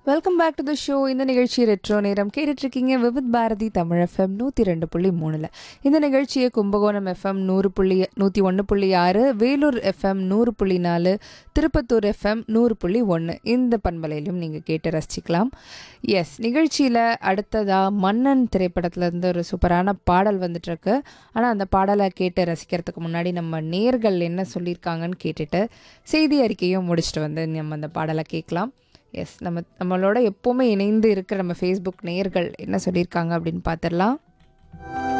welcome back to the show இந்த நிகழ்ச்சி retro நேரம் கேட்டுட்ருக்கீங்க விவித் பாரதி தமிழ் எஃப்எம் நூற்றி ரெண்டு புள்ளி மூணில் இந்த நிகழ்ச்சியை கும்பகோணம் எஃப்எம் நூறு புள்ளி நூற்றி ஒன்று புள்ளி ஆறு வேலூர் எஃப்எம் நூறு புள்ளி நாலு திருப்பத்தூர் எஃப்எம் நூறு புள்ளி ஒன்று இந்த பண்பலையிலும் நீங்கள் கேட்டு ரசிக்கலாம் எஸ் நிகழ்ச்சியில் அடுத்ததாக மன்னன் திரைப்படத்துலேருந்து ஒரு சூப்பரான பாடல் வந்துட்டுருக்கு ஆனால் அந்த பாடலை கேட்டு ரசிக்கிறதுக்கு முன்னாடி நம்ம நேர்கள் என்ன சொல்லியிருக்காங்கன்னு கேட்டுட்டு செய்தி அறிக்கையும் முடிச்சுட்டு வந்து நம்ம அந்த பாடலை கேட்கலாம் எஸ் நம்ம நம்மளோட எப்போவுமே இணைந்து இருக்கிற நம்ம ஃபேஸ்புக் நேயர்கள் என்ன சொல்லியிருக்காங்க அப்படின்னு பார்த்துடலாம்